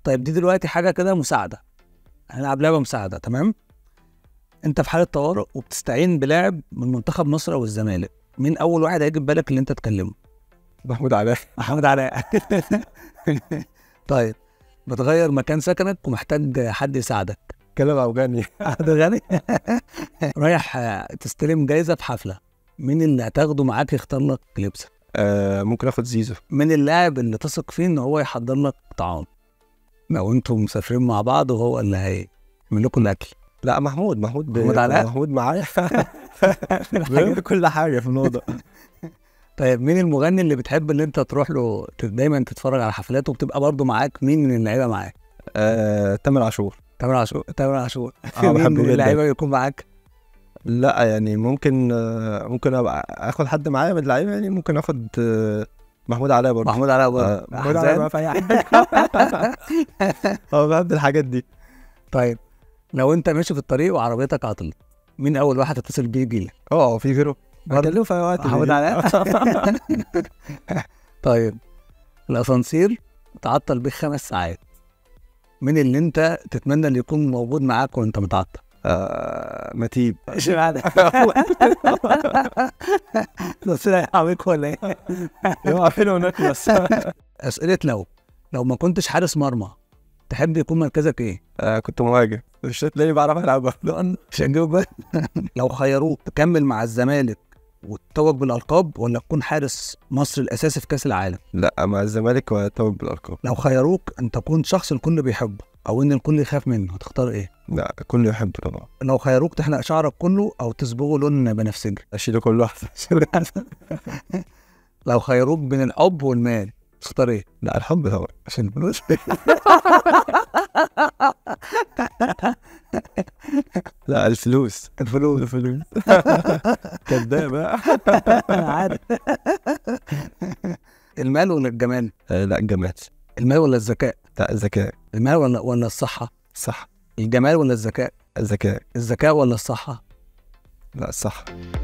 طيب دي دلوقتي حاجه كده مساعده هنلعب لعبه مساعده تمام انت في حاله طوارئ وبتستعين بلاعب من منتخب مصر او الزمالك مين اول واحد هيجي في بالك اللي انت تكلمه محمود علاء محمد علاء طيب بتغير مكان سكنك ومحتاج حد يساعدك كلام افغاني عبد الغني رايح آه، تستلم جايزه في حفله مين اللي هتاخده معاك يختار لك لبسك آه ممكن اخد زيزو مين اللاعب اللي تثق فيه ان هو يحضر لك طعام لو انتم مسافرين مع بعض وهو اللي هيعمل لكم الاكل لا محمود محمود ب... محمود علاء؟ محمود معايا بيعمل كل حاجه في الاوضه طيب مين المغني اللي بتحب ان انت تروح له ت- دايما تتفرج على حفلاته وبتبقى برضه معاك مين من اللعيبه معاك آه تامر عاشور تامر عاشور تامر عاشور اه مين بحبه من جدا اللعيبه يكون معاك لا يعني ممكن آه ممكن ابقى اخد حد معايا من اللعيبه يعني ممكن اخد آه محمود علاء برضه محمود علاء برضه آه، محمود علاء أحزان؟ بقى في اي حاجه اه بحب الحاجات دي طيب لو انت ماشي في الطريق وعربيتك عطلت مين اول واحد هتتصل بيه يجيلك اه في غيره برضه؟ بكلمه في اي وقت محمود علاء طيب الاسانسير تعطل بيه خمس ساعات مين اللي انت تتمنى اللي يكون موجود معاك وانت متعطل آه متيب اشمعنى بس لا يعملك ولا ايه يوقع فين هناك بس اسئله لو لو ما كنتش حارس مرمى تحب يكون مركزك ايه آه كنت مهاجم مش تلاقيني بعرف العب برضه مش هنجيب بقى لو خيروك تكمل مع الزمالك وتتوج بالالقاب ولا تكون حارس مصر الاساسي في كاس العالم لا مع الزمالك وتوج بالارقام لو خيروك ان تكون شخص الكل بيحبه او ان الكل يخاف منه هتختار ايه لا كله يحبه طبعا لو خيروك تحلق شعرك كله او تصبغه لون بنفسجي اشيله كله احسن لو خيروك بين الحب والمال تختار ايه لا الحب طبعا عشان الفلوس لا الفلوس الفلوس الفلوس كداب بقى عادي المال ولا الجمال آه، لا الجمال المال ولا الذكاء لا الذكاء المال ولا ولا الصحة صح الجمال ولا الذكاء الذكاء الذكاء ولا الصحة لا الصح